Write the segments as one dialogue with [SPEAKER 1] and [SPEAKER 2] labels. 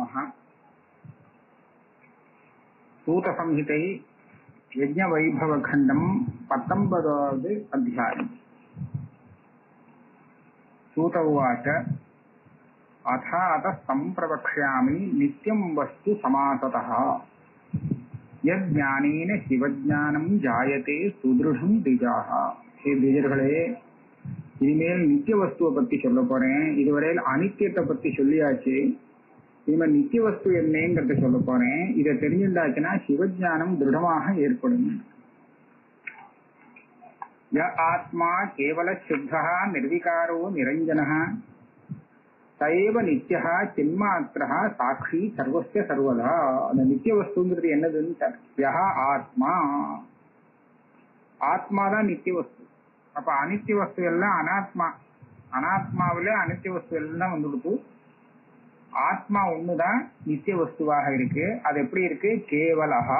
[SPEAKER 1] நமः சூதசம்ஹிதை யஜ்ஞவைபவகண்டம் பத்தொன்பதாவது அத்தியாயம் सूत उवाच अथातः सम्प्रवक्ष्यामि नित्यं वस्तु समासतः यज्ञानेन சிவஞானம் ஜாயத்தே சுதிருடம் திஜாக ஹே திஜர்களே இனிமேல் நித்திய வஸ்துவை பத்தி சொல்ல போறேன் இதுவரையில் அனித்தியத்தை பத்தி சொல்லியாச்சு இனிமேல் நித்திய வஸ்து என்னங்கிறத சொல்ல போறேன் இதை தெரிஞ்சிருந்தாச்சுன்னா சிவஞானம் திருடமாக ஏற்படும் ய ஆத்மா கேவல சுத்தா நிர்விகாரோ நிரஞ்சனः சைவ நித்யா சின்மாத்திரா சாட்சி சர்வஸ்ய சர்வதா அந்த நித்திய வஸ்துங்கிறது என்னதுன்னு யா ஆத்மா ஆத்மா தான் நித்திய வஸ்து அப்ப அனித்திய வஸ்து எல்லாம் அனாத்மா அனாத்மாவில அனித்திய வஸ்து எல்லாம் வந்துடுது ஆத்மா ஒண்ணுதான் நித்திய வஸ்துவாக இருக்கு அது எப்படி இருக்கு கேவலஹா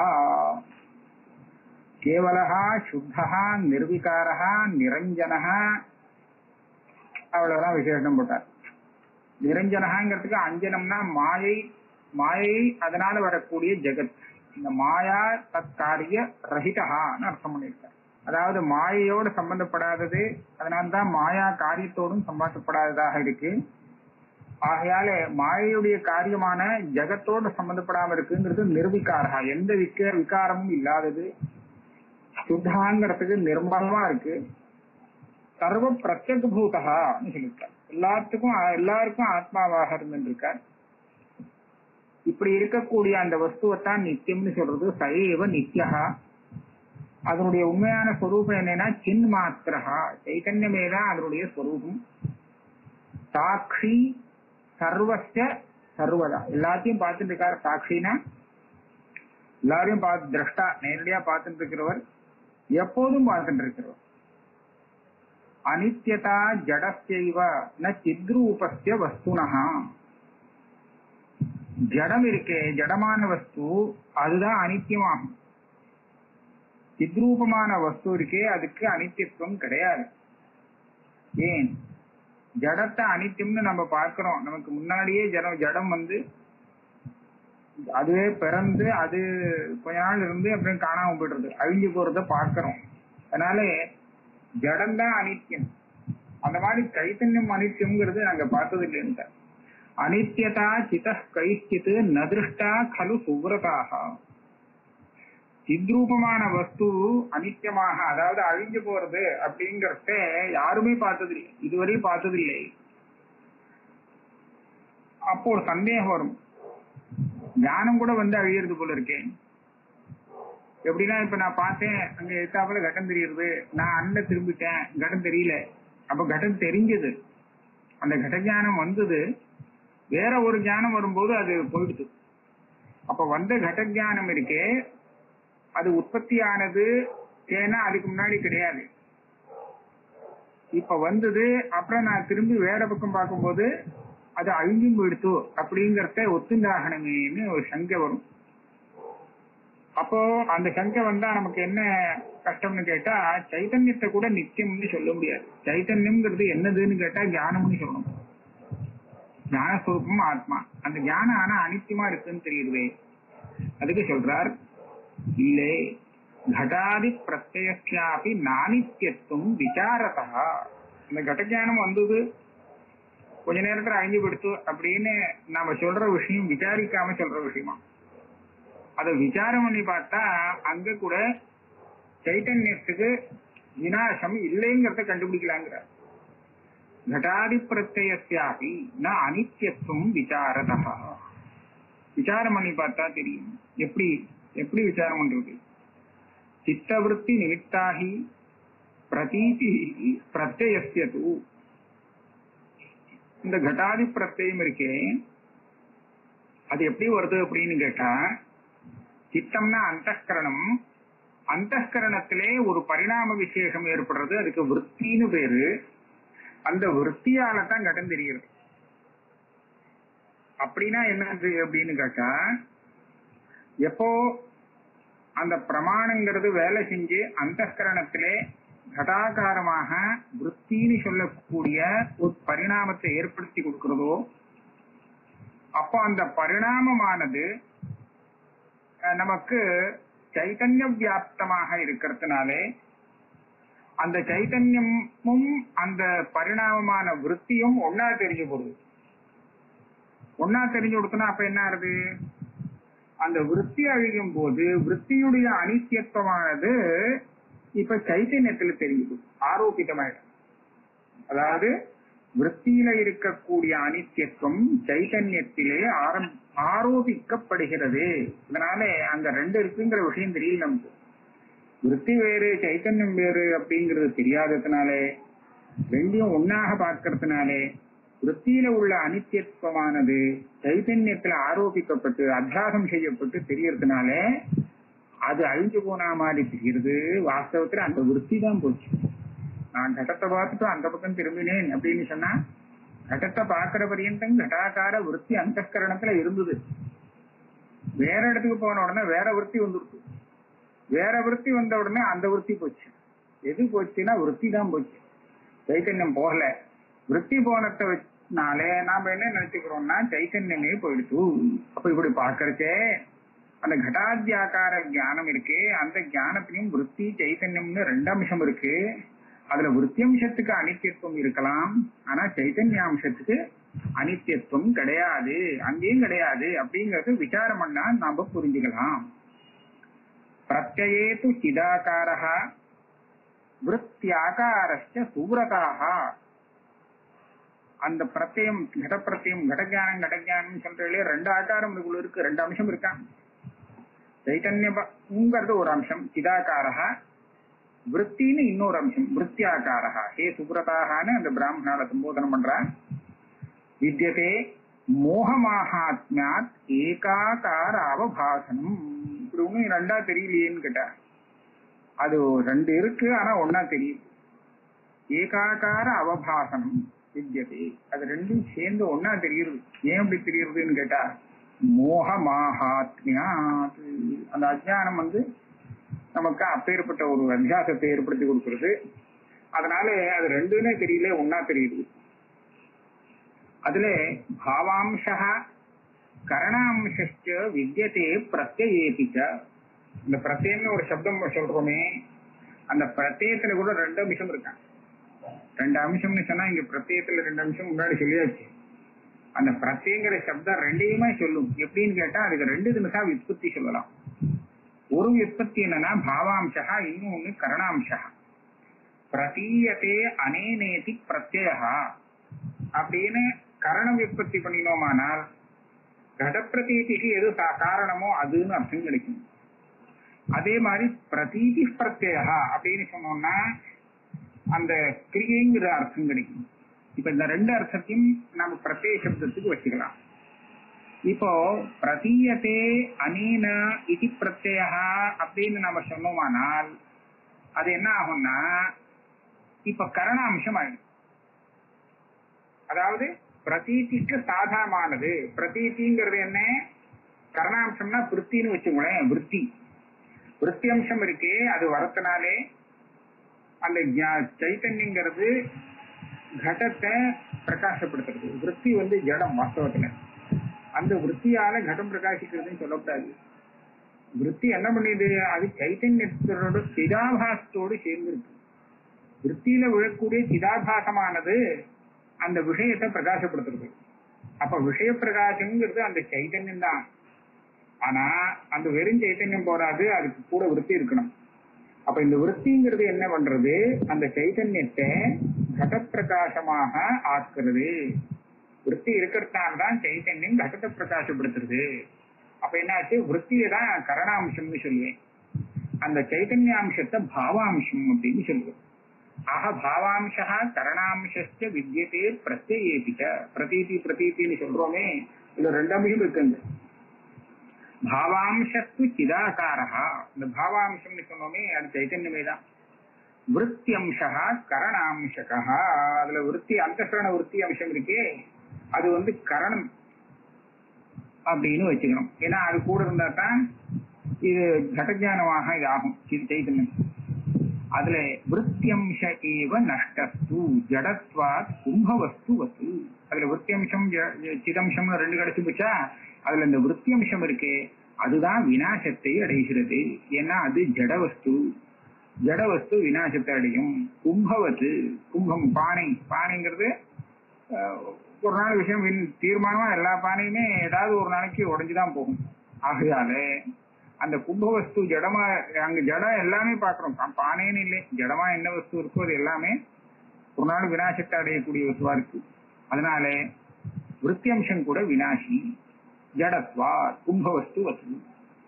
[SPEAKER 1] கேவலஹா சுத்தஹா நிர்விகாரஹா நிரஞ்சனஹா அவ்வளவுதான் விசேஷம் போட்டார் நிரஞ்சனகாங்கிறதுக்கு அஞ்சனம்னா மாயை மாயை அதனால வரக்கூடிய ஜெகத் இந்த மாயா தற்காரிய ரஹிதஹான்னு அர்த்தம் பண்ணியிருக்கார் அதாவது மாயையோடு சம்பந்தப்படாதது அதனால்தான் மாயா காரியத்தோடும் சம்பந்தப்படாததாக இருக்கு ஆகையால மாயையுடைய காரியமான ஜெகத்தோடு சம்பந்தப்படாம இருக்குங்கிறது நிர்விகாரா எந்த விக்க விகாரமும் இல்லாதது சுத்தாங்கிறதுக்கு நிர்மலமா இருக்கு சர்வ பிரத்யக் பூதகான்னு சொல்லியிருக்கார் எல்லாத்துக்கும் எல்லாருக்கும் ஆத்மாவாக இருந்திருக்கார் இப்படி இருக்கக்கூடிய அந்த வஸ்துவைத்தான் நித்தியம்னு சொல்றது சைவ நித்யகா அதனுடைய உண்மையான ஸ்வரூபம் என்னன்னா சின் மாத்திரகா சைத்தன்யமே தான் அதனுடைய ஸ்வரூபம் சாட்சி சர்வஸ்ய சர்வதா எல்லாத்தையும் பார்த்துட்டு இருக்காரு சாட்சினா எல்லாரையும் பார்த்து திரஷ்டா நேரடியா பார்த்துட்டு இருக்கிறவர் எப்போதும் பார்த்துட்டு இருக்கிறவர் அனித்யதா ஜடஸ்யைவ ந சித்ரூபஸ்ய வஸ்துனஹா ஜடம் இருக்கே ஜடமான வஸ்து அதுதான் அனித்தியமாகும் சித்ரூபமான வஸ்து இருக்கே அதுக்கு அனித்தியத்துவம் கிடையாது ஏன் ஜடத்தை அனித்தியம்னு நம்ம பார்க்கிறோம் நமக்கு முன்னாடியே ஜடம் ஜடம் வந்து அதுவே பிறந்து அது கொஞ்ச நாள் இருந்து அப்படியே காணாம போயிடுறது அழிஞ்சு போறத பார்க்கிறோம் அதனால ஜடம் தான் அனித்தியம் அந்த மாதிரி கைத்தன்யம் அனித்தியம்ங்கிறது நாங்க பார்த்தது இல்லைன்னு அனித்யதா சித கைச்சித்து நதிருஷ்டா கலு சுவ்ரதாக சித்ரூபமான வஸ்து அனித்தியமாக அதாவது அழிஞ்சு போறது அப்படிங்கறத யாருமே பார்த்தது இல்லை இதுவரையும் பார்த்தது இல்லை அப்போ ஒரு சந்தேகம் வரும் ஞானம் கூட வந்து அழியறது போல இருக்கேன் எப்படின்னா இப்ப நான் பார்த்தேன் அங்க எத்தாப்புல கட்டம் தெரியுது நான் அண்ண திரும்பிட்டேன் கட்டம் தெரியல அப்ப கட்டம் தெரிஞ்சது அந்த கட்ட ஞானம் வந்தது வேற ஒரு ஞானம் வரும்போது அது போயிடுது அப்ப வந்த கட்ட ஞானம் இருக்கே அது உற்பத்தி ஆனது ஏன்னா அதுக்கு முன்னாடி கிடையாது இப்ப வந்தது அப்புறம் நான் திரும்பி வேற பக்கம் பார்க்கும்போது அது அழிஞ்சும் போயிடுத்து அப்படிங்கறத ஒத்துந்தாகணுமேனு ஒரு சங்கை வரும் அப்போ அந்த சங்கை வந்தா நமக்கு என்ன கஷ்டம்னு கேட்டா சைத்தன்யத்தை கூட நித்தியம்னு சொல்ல முடியாது சைத்தன்யம்ங்கிறது என்னதுன்னு கேட்டா ஞானம்னு சொல்லணும் ஞானஸ்வரூபம் ஆத்மா அந்த ஞானம் ஆனா அனித்தியமா இருக்குன்னு தெரியுதுவே அதுக்கு சொல்றார் இல்லை घटादि பிரத்யஸ்யாபி நானித்யத்துவம் விசாரதா இந்த கடஜானம் வந்தது கொஞ்ச நேரத்துல அழிஞ்சு விடுத்து அப்படின்னு நாம சொல்ற விஷயம் விசாரிக்காம சொல்ற விஷயமா அத விசாரம் பண்ணி பார்த்தா அங்க கூட சைத்தன்யத்துக்கு வினாசம் இல்லைங்கிறத கண்டுபிடிக்கலாங்கிற घटादि பிரத்யஸ்யாபி ந அனித்யத்துவம் விசாரதா விசாரம் பண்ணி பார்த்தா தெரியும் எப்படி எப்படி விசாரம் பண்றது சித்தவருத்தி நிமித்தாகி பிரதீதி பிரத்யஸ்யது இந்த கட்டாதி பிரத்யம் இருக்கே அது எப்படி வருது அப்படின்னு கேட்டா சித்தம்னா அந்தகரணம் அந்தகரணத்திலே ஒரு பரிணாம விசேஷம் ஏற்படுறது அதுக்கு விற்த்தின்னு பேரு அந்த விற்த்தியால தான் கடன் தெரிகிறது அப்படின்னா என்னது அப்படின்னு கேட்டா எப்போ அந்த பிரமாணங்கிறது வேலை செஞ்சு அந்தகரணத்திலே கடாகாரமாக விற்த்தின்னு சொல்லக்கூடிய ஒரு பரிணாமத்தை ஏற்படுத்தி கொடுக்கிறதோ அப்போ அந்த பரிணாமமானது அஹ், நமக்கு சைத்தன்ய வியாப்தமாக இருக்கிறதுனாலே அந்த சைத்தன்யமும் அந்த பரிணாமமான விருத்தியும் ஒன்னா தெரிஞ்சு போடுது ஒன்னா தெரிஞ்சு கொடுத்தனா அப்ப என்ன ஆகுது அந்த விருத்தி அழியும் போது விருத்தியுடைய அனித்தியத்துவமானது இப்ப சைத்தன்யத்துல தெரியுது ஆரோபிதமாயிடும் அதாவது விருத்தியில இருக்கக்கூடிய அனித்தியத்துவம் சைத்தன்யத்திலே ஆரம் ஆரோபிக்கப்படுகிறது இதனால அங்க ரெண்டு இருக்குங்கிற விஷயம் தெரியல நமக்கு விருத்தி வேறு சைத்தன்யம் வேறு அப்படிங்கிறது தெரியாததுனாலே ரெண்டையும் ஒன்னாக பார்க்கறதுனாலே விருத்தியில உள்ள அனித்தியத்துவமானது சைத்தன்யத்துல ஆரோபிக்கப்பட்டு அத்தியாசம் செய்யப்பட்டு தெரியறதுனால அது அழிஞ்சு போன மாதிரி தெரியுது வாஸ்தவத்துல அந்த விருத்தி தான் போச்சு நான் கடத்தை பார்த்துட்டு அந்த பக்கம் திரும்பினேன் அப்படின்னு சொன்னா கடத்தை பார்க்கிற பரியந்தம் கட்டாக்கார விருத்தி அந்தஸ்கரணத்துல இருந்தது வேற இடத்துக்கு போன உடனே வேற விருத்தி வந்துருக்கு வேற விருத்தி வந்த உடனே அந்த விருத்தி போச்சு எது போச்சுன்னா விருத்தி தான் போச்சு சைத்தன்யம் போகல விருத்தி போனத்தை வச்சனாலே நாம என்ன நினைச்சுக்கிறோம்னா சைத்தன்யமே போயிடுச்சு அப்ப இப்படி பார்க்கறச்சே அந்த கடாத்தியாக்கார ஞானம் இருக்கு அந்த ஞானத்திலையும் விருத்தி சைத்தன்யம்னு ரெண்டு அம்சம் இருக்கு அதுல விருத்தியம்சத்துக்கு அனித்தியத்துவம் இருக்கலாம் ஆனா சைத்தன்யாம்சத்துக்கு அனித்தியத்துவம் கிடையாது அங்கேயும் கிடையாது அப்படிங்கறது விசாரம் பண்ணா நாம புரிஞ்சுக்கலாம் பிரத்யேது சிதாகாரः விருத்தியாகாரஸ்ய சுவ்ரதாக அந்த பிரத்யம் கட பிரத்யம் கடஜானம் கடஜானம் சொல்றதுல ரெண்டு ஆகாரம் இதுக்குள்ள இருக்கு ரெண்டு அம்சம் இருக்கான் சைத்தன்யங்கிறது ஒரு அம்சம் சிதாகாரः விற்த்தின்னு இன்னொரு அம்சம் விற்த்தியாகாரः ஹே சுப்ரதாகான்னு அந்த பிராமணால சம்போதனம் பண்றா வித்தியதே மோகமாகாத்மியாத் ஏகாகார அவபாசனம் இப்படி ஒண்ணும் ரெண்டா தெரியலையேன்னு கேட்டா அது ரெண்டு இருக்கு ஆனா ஒன்னா தெரியுது ஏகாகார அவபாசனம் வித்தியதே அது ரெண்டும் சேர்ந்து ஒன்னா தெரியுது ஏன் அப்படி தெரியுதுன்னு கேட்டா மோகமாகாத்மியாத் அந்த அஜ்ஞானம் வந்து நமக்கு அப்பேற்பட்ட ஒரு அத்தியாசத்தை ஏற்படுத்தி கொடுக்கிறது அதனால அது ரெண்டுமே தெரியல ஒன்னா தெரியுது அதுல பாவாம்ச கரணாம்ச வித்தியதே பிரத்யேபிச்ச இந்த பிரத்யம்னு ஒரு சப்தம் சொல்றோமே அந்த பிரத்யத்துல கூட ரெண்டு அம்சம் இருக்காங்க ரெண்டு அம்சம்னு சொன்னா இங்க பிரத்யத்துல ரெண்டு அம்சம் முன்னாடி சொல்லியாச்சு அந்த பிரத்யங்கிற சப்தம் ரெண்டையுமே சொல்லும் எப்படின்னு கேட்டா அதுக்கு ரெண்டு தினசா விற்பத்தி சொல்லலாம் ஒரு விற்பத்தி என்னன்னா பாவாம்சா இன்னொன்னு கரணாம்சா பிரதீயத்தே அனேனேதி பிரத்யா அப்படின்னு கரண விற்பத்தி பண்ணினோமானால் கடப்பிரதீதிக்கு எது சா- காரணமோ அதுன்னு அர்த்தம் கிடைக்கும் அதே மாதிரி பிரதீதி பிரத்யா அப்படின்னு சொன்னோம்னா அந்த கிரியைங்கிற அர்த்தம் கிடைக்கும் இப்ப இந்த ரெண்டு அர்த்தத்தையும் நம்ம பிரத்யேக சப்தத்துக்கு வச்சுக்கலாம் இப்போ பிரதீயத்தே அனீன இதி பிரத்யா அப்படின்னு நம்ம சொன்னோமானால் அது என்ன ஆகும்னா இப்ப கரணாம்சம் ஆயிடும் அதாவது பிரதீதிக்கு சாதாரணமானது பிரதீதிங்கிறது என்ன கரணாம்சம்னா விற்த்தின்னு வச்சுங்களேன் விற்பி விற்த்தியம்சம் இருக்கே அது வரத்தினாலே அந்த ஞா- சைத்தன்யங்கிறது கடத்தை பிரகாசப்படுத்துறது விற்பி வந்து ஜடம் வாஸ்தவத்துல அந்த விற்த்தியால கடம் பிரகாசிக்கிறதுன்னு சொல்லக்கூடாது விற்பி என்ன பண்ணிது அது சைத்தன்யத்தோட சிதாபாசத்தோடு சேர்ந்து இருக்கு விற்த்தியில விழக்கூடிய சிதாபாசமானது அந்த விஷயத்தை பிரகாசப்படுத்துறது அப்ப விஷய பிரகாசம்ங்கிறது அந்த சைத்தன்யம் தான் ஆனா அந்த வெறும் சைத்தன்யம் போராது அதுக்கு கூட விருத்தி இருக்கணும் அப்ப இந்த விருத்திங்கிறது என்ன பண்றது அந்த சைத்தன்யத்தை கடப்பிரகாசமாக ஆக்குறது விருத்தி இருக்கிறதுனால தான் சைத்தன்யம் கடத்தை பிரகாசப்படுத்துறது அப்ப என்னாச்சு விருத்தியை தான் கரணாம்சம்னு சொல்லுவேன் அந்த சைத்தன்யாம்சத்தை பாவாம்சம் அப்படின்னு சொல்லுவேன் ஆக பாவாம்சா கரணாம்சஸ்ய வித்தியதே பிரத்யேபிச்ச பிரதீதி பிரதீதின்னு சொல்றோமே இதுல ரெண்டு அம்சம் இருக்குங்க பாவாம்சத்து சிதாகாரா இந்த பாவாம்சம்னு சொன்னோமே அது சைத்தன்யமே தான் விற்த்தியம்சா கரணாம்சகா அதுல விற்பி அந்தகரண விற்பி அம்சம் இருக்கே அது வந்து கரணம் அப்படின்னு வச்சுக்கணும் ஏன்னா அது கூட இருந்தா தான் இது கடஜானமாக இது ஆகும் இது சைத்தன்யம் அதுல விற்த்தியம்ச ஏவ நஷ்டஸ்து ஜடத்வாத் கும்பவஸ்து வத்து அதுல விருத்தியம்சம் ஜ- ஜ- சிதம்சம் ரெண்டு கிடைச்சு போச்சா அதுல இந்த விருத்தியம்சம் இருக்கே அதுதான் விநாசத்தை அடைகிறது ஏன்னா அது ஜடவஸ்து ஜடவஸ்து விநாசத்தை அடையும் கும்பவத்து கும்பம் பானை பானைங்கிறது அஹ், ஒரு நாள் விஷயம் வின்- தீர்மானமா எல்லா பானையுமே ஏதாவது ஒரு நாளைக்கு உடைஞ்சுதான் போகும் ஆகையால அந்த கும்பவஸ்து ஜடமா அங்க ஜடம் எல்லாமே பாக்குறோம் பா- பானைன்னு இல்லை ஜடமா என்ன வஸ்து இருக்கோ அது எல்லாமே ஒரு நாள் விநாசத்தை அடையக்கூடிய வஸ்துவா இருக்கு அதனால விருத்தியம்சம் கூட விநாசி ஜடத்வா கும்பவஸ்து வசு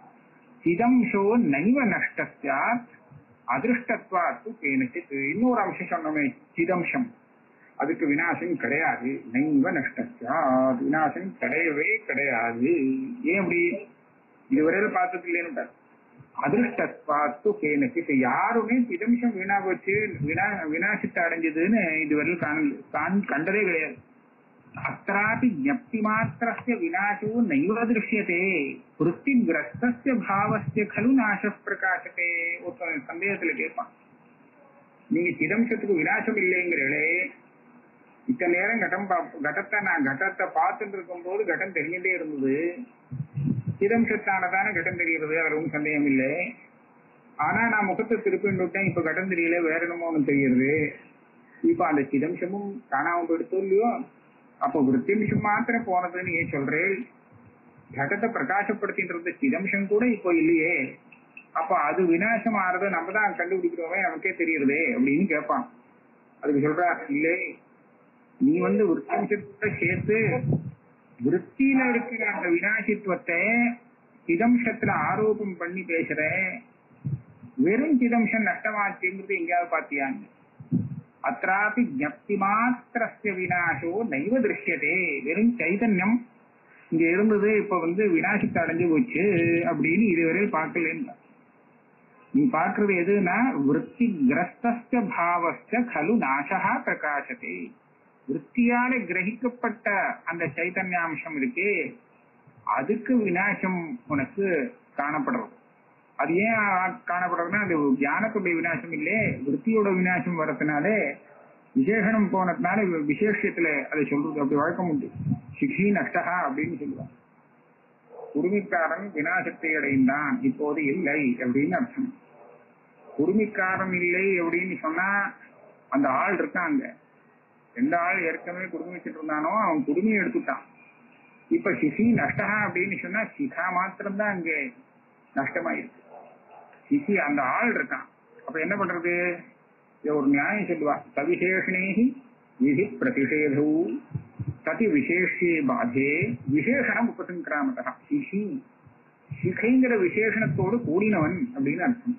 [SPEAKER 1] சிதம்சோ நைவ நஷ்டஸ்யாத் அதிருஷ்டத்வாத்து கேனச்சித் இன்னொரு அம்சம் சொன்னோமே சிதம்சம் அதுக்கு விநாசம் கிடையாது நைவ நஷ்டஸ்யாத் விநாசம் கிடையவே கிடையாது ஏன் அப்படி இதுவரையில பார்த்தது இல்லைன்னு அதிருஷ்டத்வாத்து கேனச்சித் யாருமே சிதம்சம் வீணா போச்சு வினா விநாசத்தை அடைஞ்சதுன்னு இதுவரையில் காண காண்- கண்டதே கிடையாது அत्रापि ज्ञप्तिमात्रस्य विनाशो नैव दृश्यते वृत्तिग्रस्तस्य भावस्य खलु नाशः प्रकाशते ஒருத்தன் சந்தேகத்துல கேட்பான் நீங்க சிதம்சத்துக்கு விநாசம் இல்லைங்கிறே இத்தனை நேரம் கட்டம் பா- கடத்தை நான் கடத்தை பார்த்துட்டு இருக்கும் போது கட்டம் தெரிஞ்சுட்டே இருந்தது சிதம்சத்தானதான கட்டம் தெரிகிறது அதுல ஒன்றும் சந்தேகம் இல்லை ஆனா நான் முகத்தை திருப்பி விட்டேன் இப்ப கட்டம் தெரியல வேற என்னமோ ஒண்ணு தெரியுது இப்ப அந்த சிதம்சமும் காணாம போயிடுத்தோ இல்லையோ அப்ப விருத்தியம்சம் மாத்திரம் போனதுன்னு ஏன் சொல்றேன் கடத்தை பிரகாசப்படுத்திட்டு இருந்த சிதம்சம் கூட இப்போ இல்லையே அப்ப அது விநாசம் ஆறத நம்ம தான் கண்டுபிடிக்கிறோமே நமக்கே தெரியுறதே அப்படின்னு கேட்பான் அதுக்கு சொல்றா இல்லை நீ வந்து விருத்தியம்சத்தை சேர்த்து விருத்தியில இருக்கிற அந்த விநாசித்துவத்தை சிதம்சத்துல ஆரோபம் பண்ணி பேசுற வெறும் சிதம்சம் நஷ்டமாச்சுங்கிறது எங்கேயாவது பாத்தியாங்க அत्रापि ஜப்தி மாத்திரஸ்ய விநாசோ நைவ திருஷ்யதே வெறும் சைதன்யம் இங்க இருந்தது இப்ப வந்து விநாசத்தை அடைஞ்சு போச்சு அப்படின்னு இதுவரை பார்க்கலன்னு நீ பார்க்கிறது எதுனா விற்பி கிரஸ்தஸ்ய பாவஸ்ய கலு நாசகா பிரகாசத்தே விற்த்தியால கிரகிக்கப்பட்ட அந்த சைத்தன்யாம்சம் இருக்கே அதுக்கு விநாசம் உனக்கு காணப்படுறது அது ஏன் ஆ- காணப்படுறதுன்னா அது ஞானத்துடைய விநாசம் இல்லே விற்த்தியோட விநாசம் வரதுனாலே விசேஷனம் போனதுனால வி- விசேஷத்துல அதை சொல்றது அப்படி வழக்கம் உண்டு சிகி நஷ்டகா அப்படின்னு சொல்லுவாங்க குருமிக்காரன் விநாசத்தை அடைந்தான் இப்போது இல்லை அப்படின்னு அர்த்தம் குருமிக்காரன் இல்லை அப்படின்னு சொன்னா அந்த ஆள் இருக்கான் அங்க எந்த ஆள் ஏற்கனவே குடுமி வச்சுட்டு இருந்தானோ அவன் குடுமியை எடுத்துட்டான் இப்ப சிசி நஷ்டகா அப்படின்னு சொன்னா சிகா மாத்திரம்தான் அங்க நஷ்டமாயிருக்கு சிசி அந்த ஆள் இருக்கான் அப்ப என்ன பண்றது இத ஒரு நியாயம் சொல்லுவா சவிசேஷனேகி விதி பிரதிஷேதூ சதி விசேஷே பாதே விசேஷணம் உபசங்கிராமதா சிசி சிகைங்கிற விசேஷணத்தோடு கூடினவன் அப்படின்னு அர்த்தம்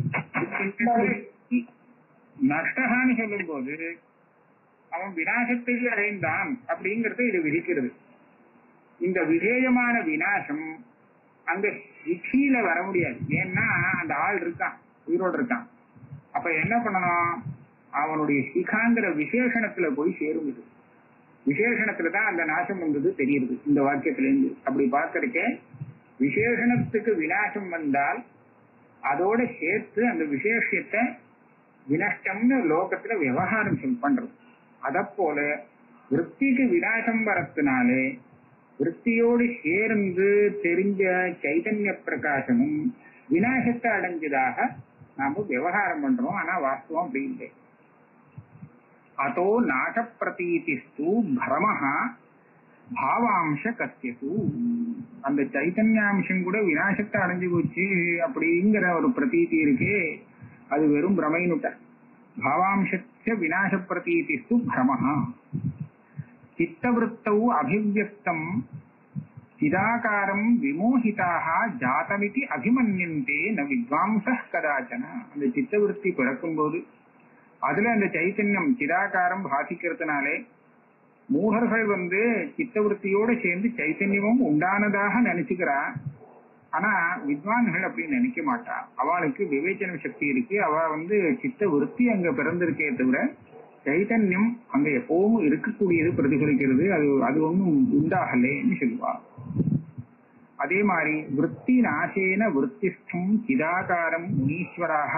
[SPEAKER 1] நஷ்டகான்னு சொல்லும் போது அவன் விநாசத்தை அடைந்தான் அப்படிங்கறத இது விதிக்கிறது இந்த விதேயமான விநாசம் அந்த சிகியில வர முடியாது ஏன்னா அந்த ஆள் இருக்கான் உயிரோடு இருக்கான் அப்ப என்ன பண்ணணும் அவனுடைய சிகாங்கிற விசேஷணத்துல போய் சேரும் இது விசேஷணத்துல தான் அந்த நாசம் வந்தது தெரியுது இந்த வாக்கியத்துல இருந்து அப்படி பார்க்கறக்கே விசேஷணத்துக்கு விநாசம் வந்தால் அதோட சேர்த்து அந்த விசேஷத்தை வினஷ்டம்னு லோகத்துல விவகாரம் சொல் பண்றது அத போல விற்பிக்கு விநாசம் வரத்தினாலே விற்பியோடு சேர்ந்து தெரிஞ்ச சைதன்ய பிரகாசமும் விநாசத்தை அடைஞ்சதாக நாம விவகாரம் பண்றோம் ஆனா வாஸ்தவம் அப்படி இல்லை அதோ நாச பிரதீதிஸ்து பிரமஹா பாவாம்ச கத்தியது அந்த சைத்தன்யாம்சம் கூட விநாசத்தை அடைஞ்சு போச்சு அப்படிங்கிற ஒரு பிரதீதி இருக்கே அது வெறும் பிரமைனுட்ட பாவாம்சஸ்ய விநாச பிரதீதிஸ்து பிரமஹா சித்தவృத்தௌ அபிவியக்தம் சிதாகாரம் விமோகிதாக ஜாதமிதி அபிமன்யந்தே ந வித்வாம்ச கதாச்சன அந்த சித்தவருத்தி பிறக்கும் போது அதுல அந்த சைத்தன்யம் சிதாகாரம் பாதிக்கிறதுனாலே மூகர்கள் வந்து சித்தவருத்தியோட சேர்ந்து சைத்தன்யமும் உண்டானதாக நினைச்சுக்கிறா ஆனா வித்வான்கள் அப்படி நினைக்க மாட்டா அவளுக்கு விவேச்சன சக்தி இருக்கு அவ வந்து சித்த விருத்தி அங்க பிறந்திருக்கே தவிர சைதன்யம் அங்க எப்பவும் இருக்கக்கூடியது பிரதிபலிக்கிறது அது அது ஒன்றும் உண்டாகலேன்னு சொல்லுவா அதே மாதிரி விற்பி நாசேன விற்பிஸ்தம் சிதாகாரம் முனீஸ்வராக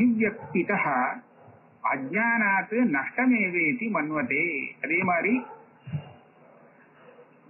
[SPEAKER 1] அனபிவியக்திதா அஜானாத்து நஷ்டமேவேதி மன்வதே அதே மாதிரி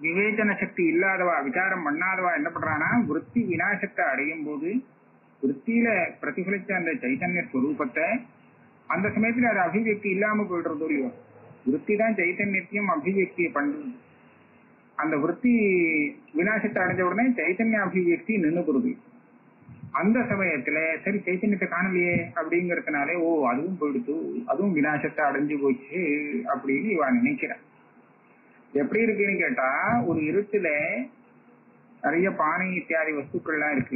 [SPEAKER 1] விவேச்சன சக்தி இல்லாதவா விசாரம் பண்ணாதவா என்ன பண்றானா விற்பி விநாசத்தை அடையும் போது விற்பியில பிரதிபலிச்ச அந்த சைத்தன்ய ஸ்வரூபத்தை அந்த சமயத்துல அது அபிவியக்தி இல்லாம போயிடுறதோ இல்லையோ விற்பி தான் சைத்தன்யத்தையும் அபிவியக்தியை பண்றது அந்த விற்பி விநாசத்தை அடைஞ்ச உடனே சைத்தன்ய அபிவியக்தி நின்று போகுது அந்த சமயத்துல சரி சைத்தன்யத்தை காணலையே அப்படிங்கறதுனாலே ஓ அதுவும் போயிடுச்சு அதுவும் விநாசத்தை அடைஞ்சு போச்சு அப்படின்னு இவ நினைக்கிறான் எப்படி இருக்குன்னு கேட்டா ஒரு இருட்டுல நிறைய பானை இத்தியாதி வஸ்துக்கள்லாம் இருக்கு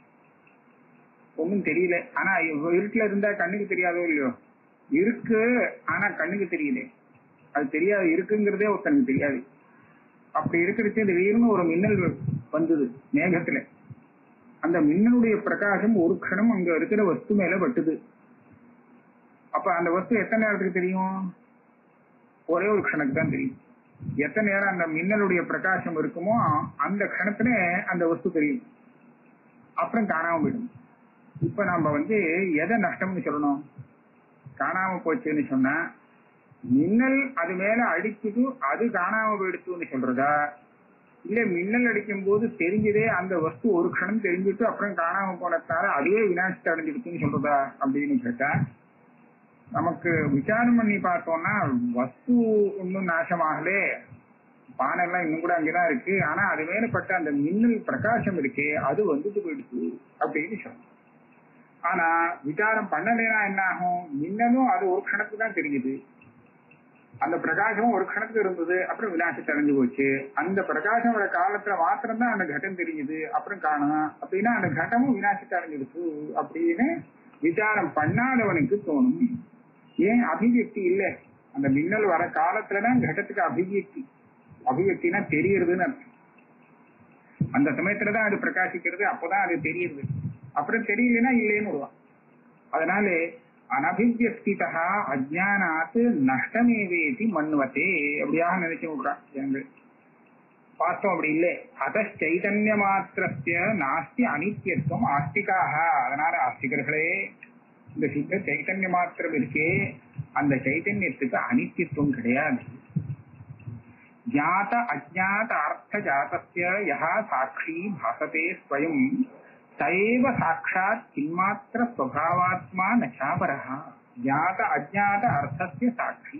[SPEAKER 1] ஒன்றும் தெரியல ஆனா இவ் இருட்டுல இருந்தா கண்ணுக்கு தெரியாதோ இல்லையோ இருக்கு ஆனா கண்ணுக்கு தெரியல அது தெரியாது இருக்குங்கிறதே ஒருத்தனுக்கு தெரியாது அப்படி இருக்கிறச்சு திடீர்னு ஒரு மின்னல் வந்தது மேகத்துல அந்த மின்னலுடைய பிரகாசம் ஒரு க்ஷணம் அங்க இருக்கிற வஸ்து மேல பட்டுது அப்ப அந்த வஸ்து எத்தனை நேரத்துக்கு தெரியும் ஒரே ஒரு க்ஷணத்துக்கு தான் தெரியும் எத்தனை நேரம் அந்த மின்னலுடைய பிரகாசம் இருக்குமோ அந்த க்ஷணத்துல அந்த வஸ்து தெரியும் அப்புறம் காணாம போயிடும் இப்ப நாம வந்து எதை நஷ்டம்னு சொல்லணும் காணாம போச்சுன்னு சொன்னா மின்னல் அது மேல அடிச்சுட்டு அது காணாம போயிடுச்சுன்னு சொல்றதா இல்ல மின்னல் அடிக்கும் போது தெரிஞ்சதே அந்த வஸ்து ஒரு க்ஷணம் தெரிஞ்சுட்டு அப்புறம் காணாம போனதால அதுவே வினாசத்தை அடைஞ்சிடுச்சுன்னு சொல்றதா அப்படின்னு கேட்டா நமக்கு விசாரம் பண்ணி பார்த்தோம்னா வஸ்து ஒன்றும் நாசமாகலே பானை எல்லாம் இன்னும் கூட அங்கதான் இருக்கு ஆனா அது மேலப்பட்ட அந்த மின்னல் பிரகாசம் இருக்கே அது வந்துட்டு போயிடுச்சு அப்படின்னு சொல்லணும் ஆனா விசாரம் பண்ணலைன்னா என்ன ஆகும் மின்னலும் அது ஒரு க்ஷணத்துக்கு தான் தெரியுது அந்த பிரகாசமும் ஒரு க்ஷணத்துக்கு இருந்தது அப்புறம் விநாசத்தை அடைஞ்சு போச்சு அந்த பிரகாசம் வர காலத்துல மாத்திரம் தான் அந்த கட்டம் தெரியுது அப்புறம் காணும் அப்படின்னா அந்த கட்டமும் விநாசத்தை அடைஞ்சிடுச்சு அப்படின்னு விசாரம் பண்ணாதவனுக்கு தோணும் ஏன் அபிவியக்தி இல்ல அந்த மின்னல் வர காலத்துலதான் கடத்துக்கு அபிவியக்தி அபிவியக்தினா தெரியறதுன்னு அர்த்தம் அந்த சமயத்துலதான் அது பிரகாசிக்கிறது அப்பதான் அது தெரியுது அப்புறம் தெரியலன்னா இல்லைன்னு வருவான் அதனால அனபிவியக்திதா அஜானாத்து நஷ்டமேவேதி மண்ணுவத்தே அப்படியாக நினைச்சு விடுறான் ஜனங்கள் வாஸ்தவம் அப்படி இல்லை அத சைதன்ய மாத்திரஸ்ய நாஸ்தி அனித்தியத்துவம் ஆஸ்திகாக அதனால ஆஸ்திகர்களே இந்த சுத்த சைத்தன்ய மாத்திரம் இருக்கே அந்த சைத்தன்யத்துக்கு அனித்தியத்துவம் கிடையாது ஜாத அஜாத அர்த்த ஜாதஸ்ய யஹா சாட்சி பாசதே ஸ்வயம் சைவ சாட்சாத் கின்மாத்திர ஸ்வபாவாத்மா நச்சாபரஹா ஜாத அஜாத அர்த்தஸ்ய சாட்சி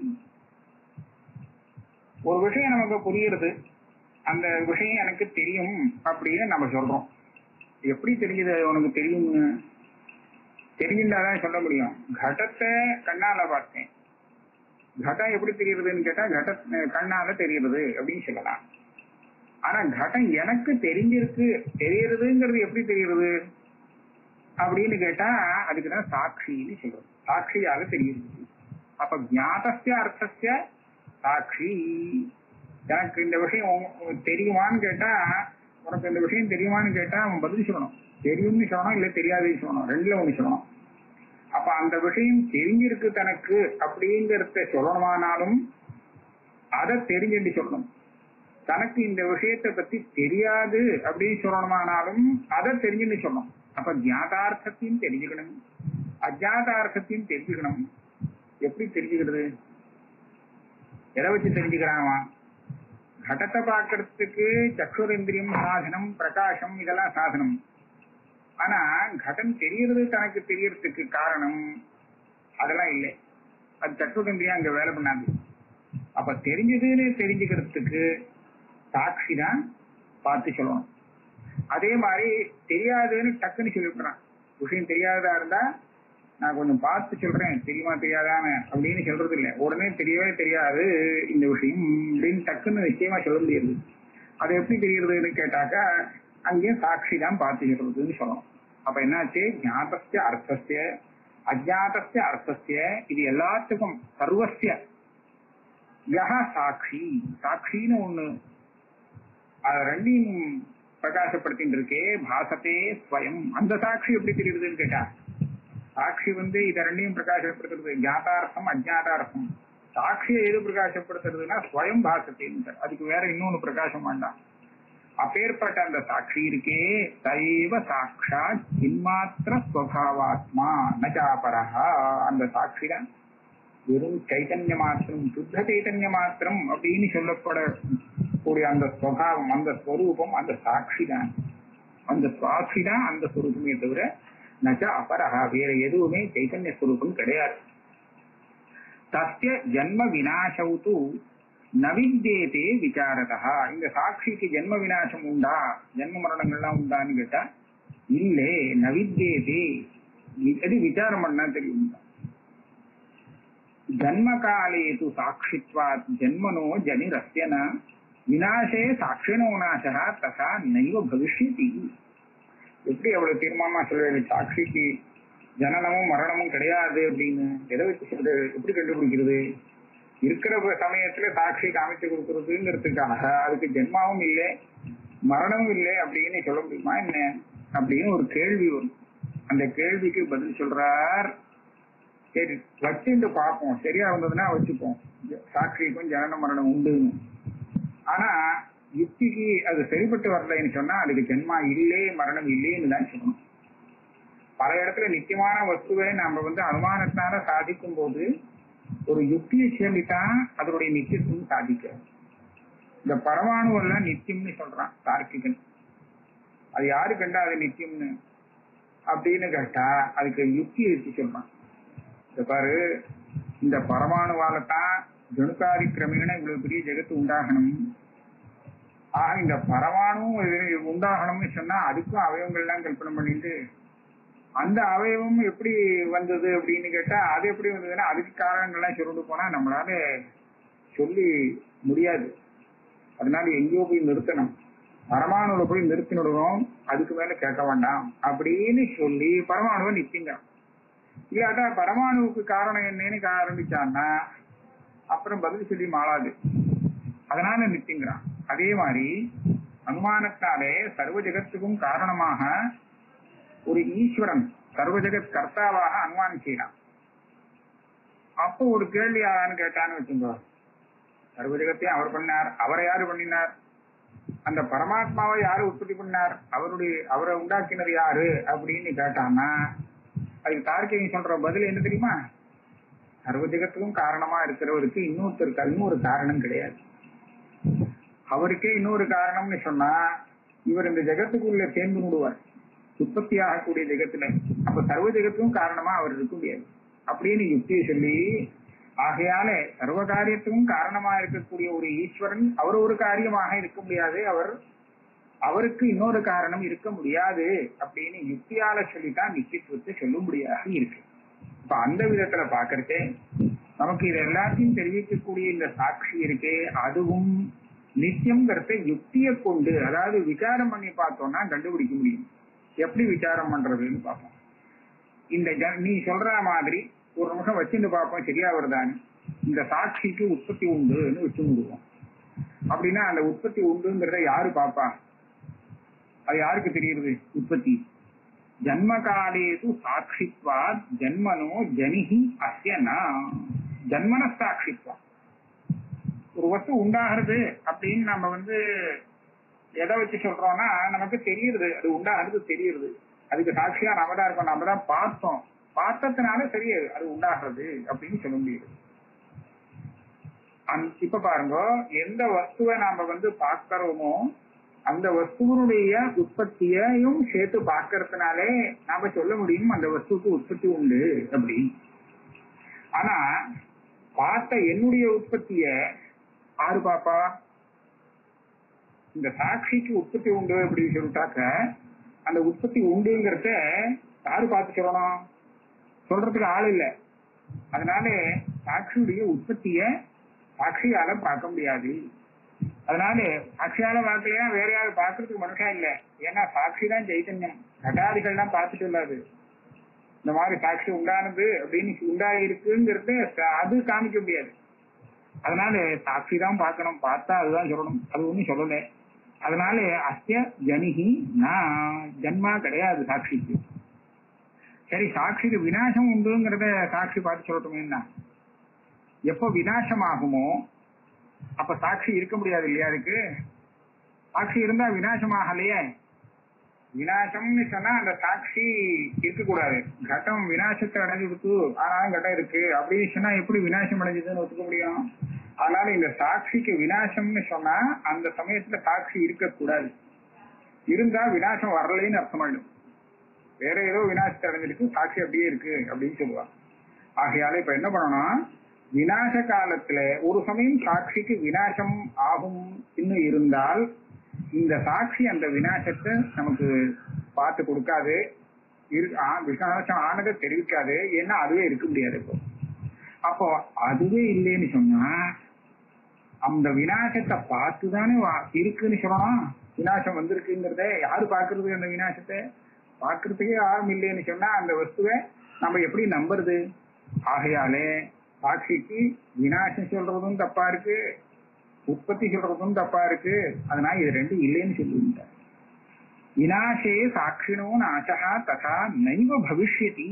[SPEAKER 1] ஒரு விஷயம் நமக்கு புரியுறது அந்த விஷயம் எனக்கு தெரியும் அப்படின்னு நம்ம சொல்றோம் எப்படி தெரிஞ்சது உனக்கு தெரியும்னு தெரிஞ்சிருந்தாதான் சொல்ல முடியும் கடத்தை கண்ணால பார்த்தேன் கடம் எப்படி தெரியுறதுன்னு கேட்டா கட கண்ணால தெரியுறது அப்படின்னு சொல்லலாம் ஆனா கடம் எனக்கு தெரிஞ்சிருக்கு தெரியறதுங்கிறது எப்படி தெரியுறது அப்படின்னு கேட்டா அதுக்குதான் சாட்சின்னு சொல்றது சாட்சியாக தெரியுது அப்ப ஜாதஸ்ய அர்த்தஸ்ய சாட்சி எனக்கு இந்த விஷயம் உங்க- தெரியுமான்னு கேட்டா உனக்கு இந்த விஷயம் தெரியுமான்னு கேட்டா அவன் பதில் சொல்லணும் தெரியும்னு சொல்லணும் இல்ல தெரியாதுன்னு சொல்லணும் ரெண்டுல ஒண்ணு சொல்லணும் அப்ப அந்த விஷயம் தெரிஞ்சிருக்கு தனக்கு அப்படிங்கறத சொல்லணுமானாலும் அதை தெரிஞ்சுட்டு சொல்லணும் தனக்கு இந்த விஷயத்தை பத்தி தெரியாது அப்படின்னு சொல்லணுமானாலும் அதை தெரிஞ்சுன்னு சொல்லணும் அப்ப ஞாதார்த்தத்தையும் தெரிஞ்சுக்கணும் அஜாதார்த்தத்தையும் தெரிஞ்சுக்கணும் எப்படி தெரிஞ்சுக்கிறது எதை வச்சு தெரிஞ்சுக்கிறான் கடத்தை பார்க்கறதுக்கு சக்ஷுரேந்திரியம் சாதனம் பிரகாசம் இதெல்லாம் சாதனம் ஆனா கடம் தெரியறது தனக்கு தெரியறதுக்கு காரணம் அதெல்லாம் இல்லை அது சக்ஷுரேந்திரியம் அங்க வேலை பண்ணாது அப்ப தெரிஞ்சதுன்னு தெரிஞ்சுக்கிறதுக்கு சாட்சி தான் பார்த்து சொல்லணும் அதே மாதிரி தெரியாதுன்னு டக்குன்னு சொல்லிவிடுறான் விஷயம் தெரியாததா இருந்தா நான் கொஞ்சம் பார்த்து சொல்றேன் தெரியுமா தெரியாதான்னு அப்படின்னு சொல்றது இல்ல உடனே தெரியவே தெரியாது இந்த விஷயம் அப்படின்னு டக்குன்னு நிச்சயமா சொல்ல முடியாது அது எப்படி தெரியுறதுன்னு கேட்டாக்கா அங்கேயும் சாட்சி தான் பார்த்து சொல்றதுன்னு சொல்லணும் அப்ப என்னாச்சு ஞாபஸ்ய அர்த்தஸ்ய அஜாதஸ்ய அர்த்தஸ்ய இது எல்லாத்துக்கும் சர்வஸ்ய யஹ சாட்சி சாட்சின்னு ஒண்ணு அது ரெண்டையும் பிரகாசப்படுத்திட்டு இருக்கே பாசத்தே ஸ்வயம் அந்த சாட்சி எப்படி தெரியுதுன்னு கேட்டா சாட்சி வந்து இத ரெண்டையும் பிரகாசப்படுத்துறது ஞாதார்த்தம் அஜாதார்த்தம் சாட்சியை எது பிரகாசப்படுத்துறதுன்னா ஸ்வயம் பாசத்தேன்னு அதுக்கு வேற இன்னொன்னு பிரகாசம் வேண்டாம் அப்பேற்பட்ட அந்த சாட்சி இருக்கே சைவ சாட்சா சின்மாத்திர ஸ்வபாவாத்மா நஜாபரஹா அந்த சாட்சி தான் வெறும் சைத்தன்ய மாத்திரம் சுத்த சைத்தன்ய மாத்திரம் அப்படின்னு சொல்லப்பட இருக்கக்கூடிய அந்த சுவாவம் அந்த ஸ்வரூபம் அந்த சாட்சி தான் அந்த சாட்சி தான் அந்த ஸ்வரூபமே தவிர நச்ச அபரஹா வேற எதுவுமே சைத்தன்ய ஸ்வரூபம் கிடையாது தஸ்ய ஜன்ம விநாசவுத்து நவித்தேதே விசாரதா இந்த சாட்சிக்கு ஜென்ம விநாசம் உண்டா ஜென்ம மரணங்கள்லாம் உண்டான்னு கேட்டா இல்லே நவித்தேதே அது விசாரம் பண்ணா தெரியும் ஜன்ம காலே து சாட்சித்வாத் ஜென்மனோ ஜனிரஸ்யன விநாசே சாட்சினோ நாசா தசா நைவ பவிஷ்யதி எப்படி அவ்வளவு தீர்மானமா சொல்றது சாட்சிக்கு ஜனனமும் மரணமும் கிடையாது அப்படின்னு எதை வச்சு சொல்றது எப்படி கண்டுபிடிக்கிறது இருக்கிற சமயத்துல சாட்சி காமிச்சு கொடுக்கறதுங்கிறதுக்காக அதுக்கு ஜென்மாவும் இல்லை மரணமும் இல்லை அப்படின்னு சொல்ல முடியுமா என்ன அப்படின்னு ஒரு கேள்வி வரும் அந்த கேள்விக்கு பதில் சொல்றார் சரி வச்சுட்டு பார்ப்போம் சரியா வந்ததுன்னா வச்சுப்போம் சாட்சிக்கும் ஜனன மரணம் உண்டுன்னு ஆனா யுக்திக்கு அது சரிப்பட்டு வரலைன்னு சொன்னா அதுக்கு ஜென்மா இல்லே மரணம் இல்லேன்னு தான் சொல்லணும் பல இடத்துல நித்தியமான வஸ்துவை நாம வந்து அனுமானத்தினால சாதிக்கும் போது ஒரு யுக்தியை சொல்லித்தான் அதனுடைய நித்தியத்துவம் சாதிக்க இந்த பரமாணு எல்லாம் நித்தியம்னு சொல்றான் தார்க்கிகன் அது யாரு கண்டா அது நித்தியம்னு அப்படின்னு கேட்டா அதுக்கு யுக்தி வச்சு சொல்றான் இந்த பாரு இந்த பரமாணுவால தான் ஜனுக்காதி கிரமேண இவ்வளவு பெரிய ஜெகத்து உண்டாகணும் ஆக இந்த பரமாணுவும் இது உண்டாகணும்னு சொன்னா அதுக்கும் அவயவங்கள்லாம் கல்பனை பண்ணிட்டு அந்த அவயவம் எப்படி வந்தது அப்படின்னு கேட்டா அது எப்படி வந்ததுன்னா அதுக்கு காரணங்கள்லாம் சொல்லிட்டு போனா நம்மளால சொல்லி முடியாது அதனால எங்கேயோ போய் நிறுத்தணும் பரமாணுல போய் நிறுத்தினுடுவோம் அதுக்கு மேல கேட்க வேண்டாம் அப்படின்னு சொல்லி பரமாணுவை நித்திங்க இல்லாட்டா பரமாணுவுக்கு காரணம் என்னன்னு ஆரம்பிச்சான்னா அப்புறம் பதில் சொல்லி மாளாது அதனால நித்திங்கிறான் அதே மாதிரி அனுமானத்தாலே சர்வ ஜெகத்துக்கும் காரணமாக ஒரு ஈஸ்வரன் சர்வ ஜெகத் கர்த்தாவாக அனுமானம் செய்யலாம் அப்போ ஒரு கேள்வி யாரான்னு கேட்டான்னு வச்சுக்கோ சர்வ ஜெகத்தையும் அவர் பண்ணார் அவரை யாரு பண்ணினார் அந்த பரமாத்மாவை யாரு உற்பத்தி பண்ணார் அவருடைய அவரை உண்டாக்கினது யாரு அப்படின்னு கேட்டான்னா அதுக்கு தார்க்கியம் சொல்ற பதில் என்ன தெரியுமா சர்வ ஜெகத்துக்கும் காரணமா இருக்கிறவருக்கு இன்னொருத்தருக்கு இன்னொரு காரணம் கிடையாது அவருக்கே இன்னொரு காரணம்னு சொன்னா இவர் இந்த ஜெகத்துக்குள்ள சேர்ந்து விடுவார் உற்பத்தி ஆகக்கூடிய ஜெகத்துல அப்ப சர்வ ஜெகத்துக்கும் காரணமா அவர் இருக்க முடியாது அப்படின்னு யுக்தியை சொல்லி ஆகையால சர்வ காரியத்துக்கும் காரணமா இருக்கக்கூடிய ஒரு ஈஸ்வரன் அவர் ஒரு காரியமாக இருக்க முடியாது அவர் அவருக்கு இன்னொரு காரணம் இருக்க முடியாது அப்படின்னு யுக்தியால சொல்லித்தான் நித்தியத்துவத்தை சொல்லும்படியாக இருக்கு இப்ப அந்த விதத்துல பாக்குறதே நமக்கு இது எல்லாத்தையும் தெரிவிக்கக்கூடிய இந்த சாட்சி இருக்கே அதுவும் நித்தியம்ங்கிறத யுக்தியை கொண்டு அதாவது விசாரம் பண்ணி பார்த்தோம்னா கண்டுபிடிக்க முடியும் எப்படி விசாரம் பண்றதுன்னு பார்ப்போம் இந்த நீ சொல்ற மாதிரி ஒரு நிமிஷம் வச்சுட்டு பார்ப்போம் சரியா வருதான்னு இந்த சாட்சிக்கு உற்பத்தி உண்டுன்னு வச்சு விடுவோம் அப்படின்னா அந்த உற்பத்தி உண்டுங்கிறத யாரு பாப்பா அது யாருக்கு தெரியுது உற்பத்தி ஜன்ம காலேது சாட்சித்வா ஜன்மனோ ஜனிஹி அஸ்யனா ஜன்மன சாட்சித்வா ஒரு வஸ்து உண்டாகிறது அப்படின்னு நம்ம வந்து எதை வச்சு சொல்றோம்னா நமக்கு தெரியுது அது உண்டாகிறது தெரியுது அதுக்கு சாட்சியா நாம தான் இருக்கோம் நாம தான் பார்த்தோம் பார்த்ததுனால தெரியுது அது உண்டாகிறது அப்படின்னு சொல்ல முடியுது இப்ப பாருங்க எந்த வஸ்துவை நாம வந்து பார்க்கிறோமோ அந்த வஸ்துவனுடைய உற்பத்தியையும் சேர்த்து பார்க்கறதுனாலே நாம சொல்ல முடியும் அந்த வஸ்துக்கு உற்பத்தி உண்டு அப்படின்னு ஆனா பார்த்த என்னுடைய உற்பத்திய ஆறு பாப்பா இந்த சாட்சிக்கு உற்பத்தி உண்டு அப்படின்னு சொல்லிட்டாக்க அந்த உற்பத்தி உண்டுங்கிறத யாரு பார்த்து சொல்லணும் சொல்றதுக்கு ஆள் இல்ல அதனால சாட்சியுடைய உற்பத்திய சாட்சியால பார்க்க முடியாது அதனால சாட்சியால பார்க்கலையா வேற யாரும் பார்க்கறதுக்கு மனுஷா இல்ல ஏன்னா சாட்சி தான் சைத்தன்யம் கட்டாதிகள்லாம் பார்த்து சொல்லாது இந்த மாதிரி சாட்சி உண்டானது அப்படின்னு உண்டாகி இருக்குங்கிறது அது காமிக்க முடியாது அதனால சாட்சி தான் பார்க்கணும் பார்த்தா அதுதான் சொல்லணும் அது ஒண்ணும் சொல்லல அதனால அஸ்ய ஜனிகி நான் ஜன்மா கிடையாது சாட்சிக்கு சரி சாட்சிக்கு விநாசம் உண்டுங்கிறத சாட்சி பார்த்து சொல்லட்டுமே என்ன எப்போ விநாசம் ஆகுமோ அப்ப சாட்சி இருக்க முடியாது இல்லையா அதுக்கு சாட்சி இருந்தா விநாசம் ஆகலையே விநாசம்னு சொன்னா அந்த சாட்சி இருக்கக்கூடாது கட்டம் விநாசத்தை அடைஞ்சுடுத்து ஆனாலும் கட்டம் இருக்கு அப்படின்னு சொன்னா எப்படி விநாசம் அடைஞ்சதுன்னு ஒத்துக்க முடியும் அதனால இந்த சாட்சிக்கு வினாசம்னு சொன்னா அந்த சமயத்துல சாட்சி இருக்கக்கூடாது இருந்தா வினாசம் வரலைன்னு அர்த்தமாயிடும் வேற ஏதோ வினாசத்தை அடைஞ்சிருக்கு சாட்சி அப்படியே இருக்கு அப்படின்னு சொல்லுவாங்க ஆகையால இப்ப என்ன பண்ணணும் வினாச காலத்துல ஒரு சமயம் சாட்சிக்கு வினாசம் ஆகும் இன்னும் இருந்தால் இந்த சாட்சி அந்த வினாசத்தை நமக்கு பார்த்து கொடுக்காது இரு- ஆ- வினாசம் ஆனதை தெரிவிக்காது ஏன்னா அதுவே இருக்க முடியாது இப்போ அப்போ அதுவே இல்லைன்னு சொன்னா அந்த வினாசத்தை பார்த்துதானே வா- இருக்குன்னு சொல்லலாம் வினாசம் வந்திருக்குங்கிறத யாரு பாக்குறது அந்த வினாசத்தை பாக்குறதுக்கே யாரும் இல்லைன்னு சொன்னா அந்த வஸ்துவை நம்ம எப்படி நம்புறது ஆகையாலே சாட்சிக்கு வினாசம் சொல்றதும் தப்பா இருக்கு உற்பத்தி சொல்றதும் தப்பா இருக்கு அதனால இது ரெண்டும் இல்லைன்னு சொல்லுங்க வினாசே சாட்சிணோ நாசா ததா நைவ பவிஷ்யதி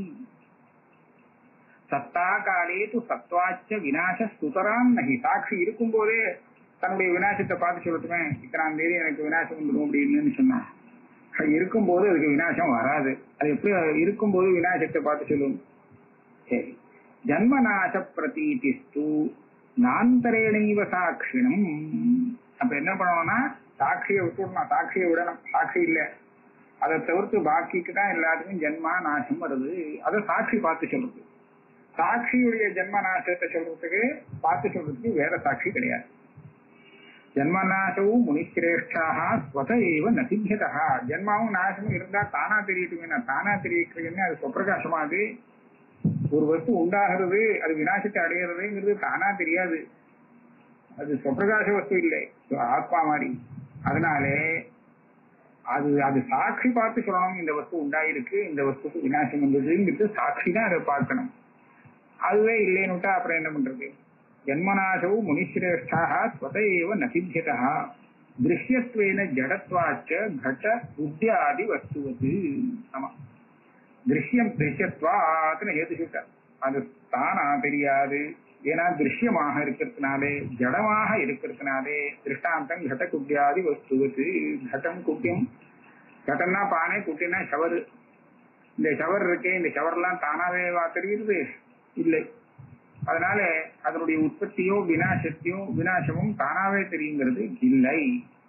[SPEAKER 1] சத்தா காலே து சத்வாச்ச வினாச சுதராம் நகி சாட்சி இருக்கும் போதே தன்னுடைய வினாசத்தை பார்த்து சொல்லட்டுமே இத்தனாம் தேதி எனக்கு வினாசம் வந்துடும் அப்படின்னு சொன்னான் இருக்கும்போது அதுக்கு வினாசம் வராது அது எப்படி இருக்கும்போது வினாசத்தை பார்த்து சொல்லும் சரி ஜன்மநாச பிரதீதிஸ்து நாந்தரேணைவ சாட்சிணம் அப்ப என்ன பண்ணணும்னா சாட்சியை விட்டுடணும் சாட்சியை விடணும் சாட்சி இல்ல அதை தவிர்த்து பாக்கிக்கு தான் எல்லாத்துக்கும் ஜென்மா நாசம் வருது அதை சாட்சி பார்த்து சொல்றது சாட்சியுடைய ஜென்ம நாசத்தை சொல்றதுக்கு பார்த்து சொல்றதுக்கு வேற சாட்சி கிடையாது ஜென்மநாசவும் முனிசிரேஷ்டாக ஸ்வத ஏவ நசித்தியதா ஜென்மாவும் நாசமும் இருந்தா தானா தெரியட்டுமே தானா தெரியுதுன்னு அது சொப்பிரகாசமாது ஒரு வஸ்து உண்டாகிறது அது விநாசத்தை அடைகிறதுங்கிறது தானா தெரியாது அது சொப்பிரகாச வஸ்து இல்லை இது ஆத்மா மாதிரி அதனாலே அது அது சாட்சி பார்த்து சொல்லணும் இந்த வஸ்து உண்டாயிருக்கு இந்த வஸ்துக்கு விநாசம் வந்ததுங்கிறது சாட்சி தான் அதை பார்க்கணும் அதுவே இல்லைன்னுட்டா அப்புறம் என்ன பண்றது ஜன்மநாசவு முனிசிரேஷ்டாக ஸ்வத ஏவ நசித்தியதா திருஷ்யத்வேன ஜடத்வாச்ச கட புத்தியாதி வஸ்துவது ஆமா திருஷ்யம் திருஷ்யத்வாத்னு ஏது சொல்லிட்டார் அது தானா தெரியாது ஏன்னா திருஷ்யமாக இருக்கிறதுனாலே ஜடமாக இருக்கிறதுனாலே திருஷ்டாந்தம் கட குட்டியாதி வஸ்துவது கட்டம் குட்டியம் கடம்னா பானை குட்டினா ஷவரு இந்த ஷவர் இருக்கே இந்த ஷவர்லாம் தானாவே வா தெரியுது இல்லை அதனால அதனுடைய உற்பத்தியோ வினாசத்தையோ வினாசமும் தானாவே தெரியுங்கிறது இல்லை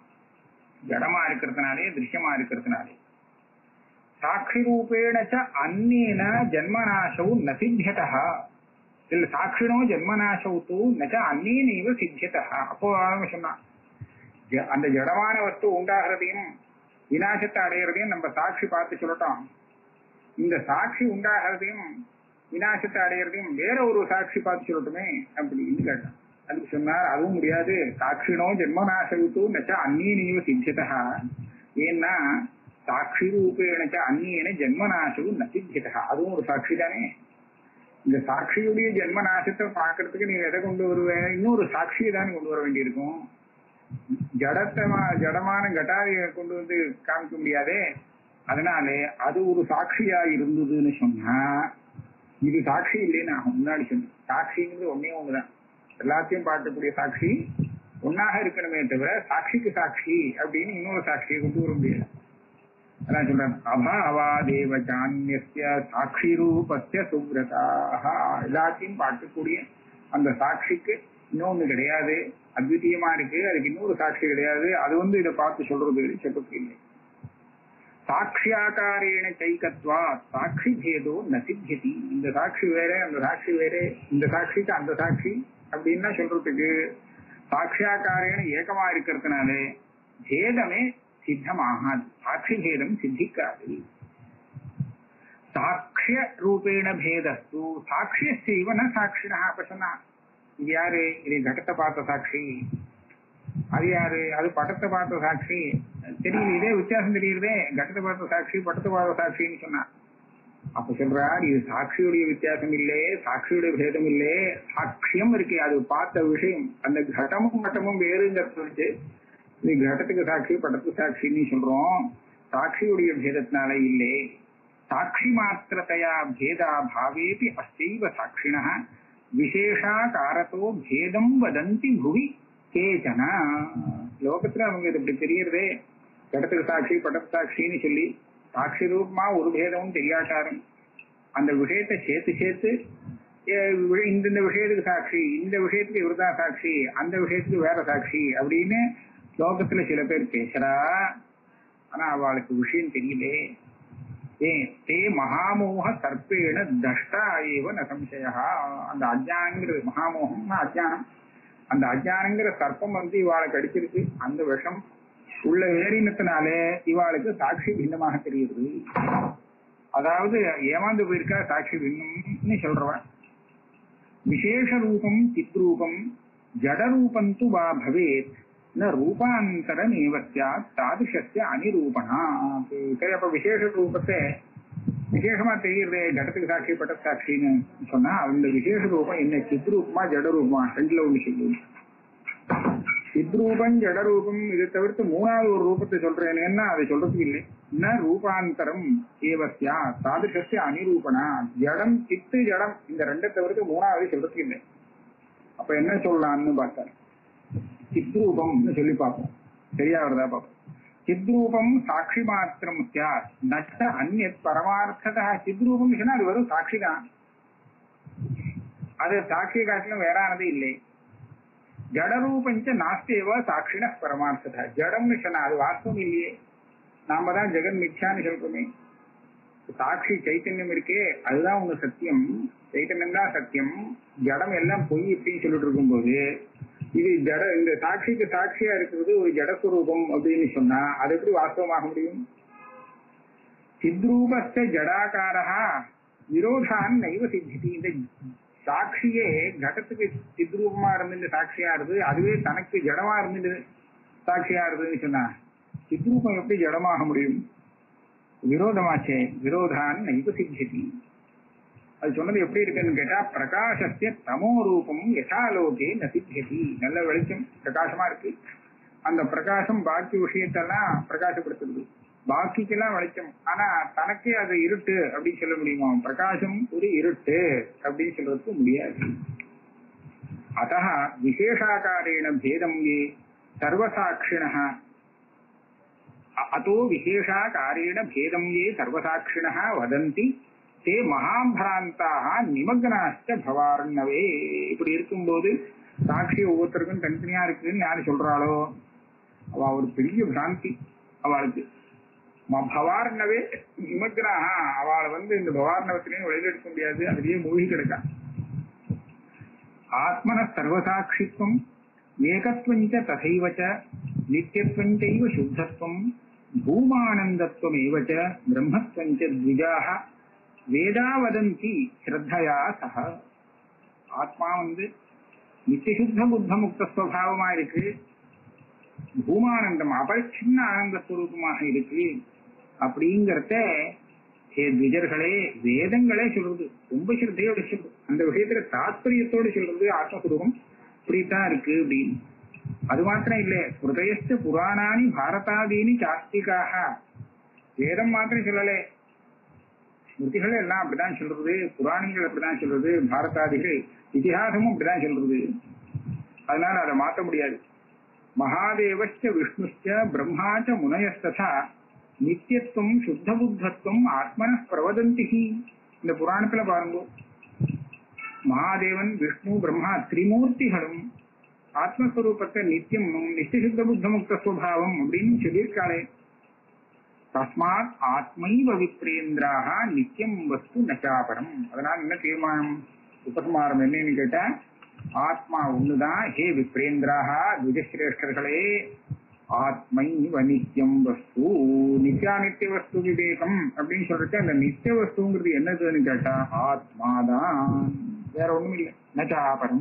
[SPEAKER 1] ஜடமா இருக்கிறதுனாலே திருஷ்யமா இருக்கிறதுனாலே சாட்சி ரூபேண ச அந்நேன ஜன்மநாசௌ ந சித்தியதா இல்ல சாட்சிணோ ஜன்மநாசௌ தூ நச்ச அந்நேனேவ சித்தியதா அப்போ அவன் சொன்னான் ஜ- அந்த ஜடமான வஸ்து உண்டாகிறதையும் விநாசத்தை அடைகிறதையும் நம்ம சாட்சி பார்த்து சொல்லட்டோம் இந்த சாட்சி உண்டாகிறதையும் விநாசத்தை அடைகிறதையும் வேற ஒரு சாட்சி பார்த்து சொல்லட்டுமே அப்படின்னு கேட்டான் அதுக்கு சொன்னார் அதுவும் முடியாது சாட்சினோ ஜென்மநாசவித்து நச்ச அந்நியனைவ சித்தியதா ஏன்னா சாட்சி ரூபேணச்ச அந்நியன ஜென்மநாசவு ந சித்தியதா அதுவும் ஒரு சாட்சி தானே இந்த சாட்சியுடைய ஜென்மநாசத்தை பார்க்கறதுக்கு நீ எதை கொண்டு வருவ இன்னொரு சாட்சியை தானே கொண்டு வர வேண்டியிருக்கும் ஜடத்தை ஜடமான கட்டாரியை கொண்டு வந்து காமிக்க முடியாதே அதனாலே அது ஒரு சாட்சியா இருந்ததுன்னு சொன்னா இது சாட்சி இல்லைன்னு நான் முன்னாடி சொன்னேன் சாட்சிங்கிறது ஒன்னே ஒண்ணுதான் எல்லாத்தையும் பார்க்கக்கூடிய சாட்சி ஒன்னாக இருக்கணுமே தவிர சாட்சிக்கு சாட்சி அப்படின்னு இன்னொரு சாட்சியை கொண்டு வர முடியாது அதான் சொல்றேன் அபாவாதேவ சான்யஸ்ய சாட்சி ரூபஸ்ய சுப்ரதாக எல்லாத்தையும் பார்க்கக்கூடிய அந்த சாட்சிக்கு இன்னொன்னு கிடையாது அத்விதீயமா இருக்கு அதுக்கு இன்னொரு சாட்சி கிடையாது அது வந்து இதை பார்த்து சொல்றது சொல்றதுக்கு இல்லை சாட்சியாக்காரேன சைக்கத்வா சாட்சி பேதோ நசித்தியதி இந்த சாட்சி வேற அந்த சாட்சி வேற இந்த சாட்சிக்கு அந்த சாட்சி அப்படின்னா சொல்றதுக்கு சாட்சியாக்காரேன ஏகமா இருக்கிறதுனாலே பேதமே சித்தமாகாது சாட்சி பேதம் சித்திக்காது சாட்சிய ரூபேண பேதஸ்து சாட்சியஸ்தீவ ந சாட்சினா அப்ப சொன்னா இது யாரு இது கடத்தை பார்த்த சாட்சி அது யாரு அது படத்தை பார்த்த சாட்சி தெரியுது இதே வித்தியாசம் தெரியுதே கடத்தை பார்த்த சாட்சி படத்தை பார்த்த சாட்சின்னு சொன்னா அப்ப சொல்றார் இது சாட்சியுடைய வித்தியாசம் இல்லே சாட்சியுடைய பேதம் இல்லே சாட்சியம் இருக்கே அது பார்த்த விஷயம் அந்த கடமும் கட்டமும் வேறுங்கிறத வச்சு இது கடத்துக்கு சாட்சி படத்துக்கு சாட்சின்னு சொல்றோம் சாட்சியுடைய பேதத்தினால இல்லே சாட்சி மாத்திரத்தையா பேதா பாவேபி அஸ்தைவ சாட்சிண விசேஷாகாரத்தோ பேதம் வதந்தி புவி கேச்சன லோகத்துல அவங்க இது இப்படி தெரியறதே கடத்துக்கு சாட்சி படத்து சாட்சின்னு சொல்லி சாட்சி ரூபமா ஒரு பேதமும் தெரியாட்டாரும் அந்த விஷயத்தை சேர்த்து சேர்த்து ஏ- இந்த இந்த விஷயத்துக்கு சாட்சி இந்த விஷயத்துக்கு இவர்தான் சாட்சி அந்த விஷயத்துக்கு வேற சாட்சி அப்படின்னு லோகத்துல சில பேர் பேசுறா ஆனா அவளுக்கு விஷயம் தெரியலே ஏன் தே மகாமோக சர்ப்பேன தஷ்டா ஏவ ந சம்சயா அந்த அஜானங்கிறது மகாமோகம்னா அஜானம் அந்த அஜானங்கிற சர்ப்பம் வந்து இவாளை கடிச்சிருக்கு அந்த விஷம் உள்ள ஏறினத்தினாலே இவாளுக்கு சாட்சி பின்னமாக தெரியுது அதாவது ஏமாந்து போயிருக்கா சாட்சி பின்னம்னு சொல்றவன் விசேஷ ரூபம் சித்ரூபம் ஜடரூபம் து வா பவேத் ந ரூபாந்தரம் ஏவத்தியா தாதுஷஸ்ய அனிரூபணா சரி அப்ப விசேஷ ரூபத்தை விசேஷமா தெரியுறதே கடத்துக்கு சாட்சிப்பட்ட சாட்சின்னு சொன்னா அந்த விசேஷ ரூபம் என்ன சித்ரூபமா ஜடரூபமா ரெண்டுல ஒண்ணு சொல்லுது சித்ரூபம் ஜடரூபம் இதை தவிர்த்து மூணாவது ஒரு ரூபத்தை சொல்றேன்னா அதை சொல்றதுக்கு இல்லை ந ரூபாந்தரம் ஏவசியா தாதுஷஸ்ய அனிரூபணா ஜடம் சித்து ஜடம் இந்த ரெண்டை தவிர்த்து மூணாவது சொல்றதுக்கு இல்லை அப்ப என்ன சொல்லலாம்னு பார்த்தார் சித்ரூபம்னு சொல்லி பார்ப்போம் சரியா வருதா பார்ப்போம் சித்ரூபம் சாட்சி மாத்திரம் சியாத் நட்ட அந்நியத் பரமார்த்ததா சித்ரூபம் சொன்னா அது வெறும் சாட்சி தான் அது சாட்சியை காட்டிலும் வேறானது இல்லை ஜடரூபஞ்ச நாஸ்தேவ சாட்சின பரமார்த்ததா ஜடம்னு சொன்னா அது வாஸ்தவம் இல்லையே நாம தான் ஜெகன் மித்யான்னு சொல்றோமே சாட்சி சைத்தன்யம் இருக்கே அதுதான் உங்க சத்தியம் சைத்தன்யம் தான் சத்தியம் ஜடம் எல்லாம் பொய் இப்படின்னு சொல்லிட்டு இருக்கும்போது இது ஜட இந்த சாட்சிக்கு சாட்சியா இருக்கிறது ஒரு ஜடஸ்வரூபம் அப்படின்னு சொன்னா அது எப்படி வாஸ்தவமாக முடியும் சித்ரூபஸ்த ஜடாகாரா விரோதான் நைவ சித்திதி இந்த சாட்சியே கடத்துக்கு சித்ரூபமா இருந்து சாட்சியா இருந்து அதுவே தனக்கு ஜடமா இருந்து சாட்சியா இருந்ததுன்னு சொன்னா சித்ரூபம் எப்படி ஜடமாக முடியும் விரோதமாச்சே விரோதான் நைவ சித்திதி அது சொன்னது எப்படி இருக்குன்னு கேட்டா பிரகாசத்திய தமோ ரூபம் யசாலோகே நசித்தியதி நல்ல வெளிச்சம் பிரகாசமா இருக்கு அந்த பிரகாசம் பாக்கி விஷயத்தெல்லாம் பிரகாசப்படுத்துறது பாக்கிக்கெல்லாம் வெளிச்சம் ஆனா தனக்கே அது இருட்டு அப்படின்னு சொல்ல முடியுமா பிரகாசம் ஒரு இருட்டு அப்படின்னு சொல்றதுக்கு முடியாது அத்த விசேஷாக்காரேண பேதம் ஏ சர்வசாட்சிண அத்தோ விசேஷாக்காரேண பேதம் ஏ சர்வசாட்சிண வதந்தி தே மகாபிராந்தாக நிமக்னாச்ச பவார்ணவே இப்படி இருக்கும்போது சாட்சி ஒவ்வொருத்தருக்கும் தனித்தனியா இருக்குன்னு யாரு சொல்றாளோ அவ ஒரு பெரிய பிராந்தி அவளுக்கு ம- பவார்ணவே நிமக்னாக அவளை வந்து இந்த பவார்ணவத்திலையும் வெளியில எடுக்க முடியாது அதுலயே மூழ்கி கிடக்கா ஆத்மன சர்வசாட்சித்வம் ஏகத்வஞ்ச ததைவச்ச நித்தியத்வஞ்சைவ சுத்தத்வம் பூமானந்தத்வமேவ ச பிரம்மத்வஞ்ச த்விஜாக வேதா வதந்தி ஸ்ரத்தையா சக ஆத்மா வந்து நித்தியசுத்த புத்த முக்த ஸ்வபாவமா இருக்கு பூமானந்தம் அபரிச்சின்ன ஆனந்த ஸ்வரூபமாக இருக்கு அப்படிங்கறத ஹே த்விஜர்களே வேதங்களே சொல்றது ரொம்ப சிரத்தையோட சொல்றது அந்த விஷயத்துல தாத்பரியத்தோடு சொல்றது ஆத்மஸ்வரூபம் இப்படித்தான் இருக்கு அப்படின்னு அது மாத்திரம் இல்ல ஹிருதயஸ்த புராணானி பாரதாதீனி சாஸ்திகாக வேதம் மாத்திரம் சொல்லலே ஸ்மிருதிகள் எல்லாம் அப்படிதான் சொல்றது புராணங்கள் அப்படிதான் சொல்றது பாரதாதிகள் இதிகாசமும் அப்படிதான் சொல்றது அதனால அதை மாற்ற முடியாது மகாதேவச்ச விஷ்ணுச்ச பிரம்மாச்ச முனயஸ்ததா நித்தியத்துவம் சுத்த புத்தத்துவம் ஆத்மன பிரவதந்தி இந்த புராணத்துல பாருங்க மகாதேவன் விஷ்ணு பிரம்மா திரிமூர்த்திகளும் ஆத்மஸ்வரூபத்தை நித்தியம் நித்தியசுத்த புத்த முக்த சுவாவம் அப்படின்னு சொல்லியிருக்காளே தஸ்மாத் ஆத்மைவ விப்ரேந்திராக நித்தியம் வஸ்து நச்சாபரம் அதனால என்ன தீர்மானம் உபசமாரம் என்னன்னு கேட்டா ஆத்மா ஒண்ணுதான் ஹே விப்ரேந்திராக துஜசிரேஷ்டர்களே ஆத்மைவ நித்தியம் வஸ்து நித்யானித்திய வஸ்து விவேகம் அப்படின்னு சொல்றது அந்த நித்திய வஸ்துங்கிறது என்னதுன்னு கேட்டா ஆத்மாதான் வேற ஒண்ணும் இல்லை நச்சாபரம்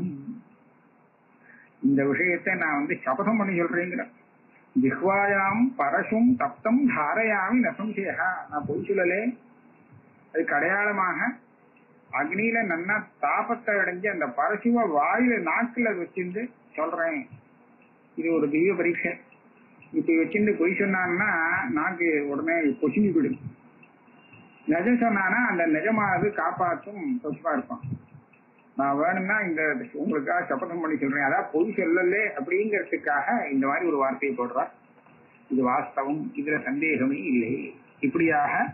[SPEAKER 1] இந்த விஷயத்தை நான் வந்து சபதம் பண்ணி சொல்றேங்கிறேன் ஜிஹ்வாயாம் பரசும் தப்தம் தாரையாமி நசம்சேகா நான் பொய் சொல்லலே அதுக்கு அடையாளமாக அக்னியில நன்னா தாபத்தை அடைஞ்சு அந்த பரசுவ வாயில நாக்குல வச்சிருந்து சொல்றேன் இது ஒரு திவ்ய பரீட்சை இப்படி வச்சிருந்து பொய் சொன்னான்னா நாக்கு உடனே பொசுங்கி விடும் நிஜம் சொன்னானா அந்த நிஜமானது காப்பாற்றும் சொப்பா இருப்பான் நான் வேணும்னா இந்த உங்களுக்காக சபதம் பண்ணி சொல்றேன் அதான் பொய் சொல்லலே அப்படிங்கறதுக்காக இந்த மாதிரி ஒரு வார்த்தையை போடுறா இது வாஸ்தவம் இதுல சந்தேகமே இல்லை இப்படியாக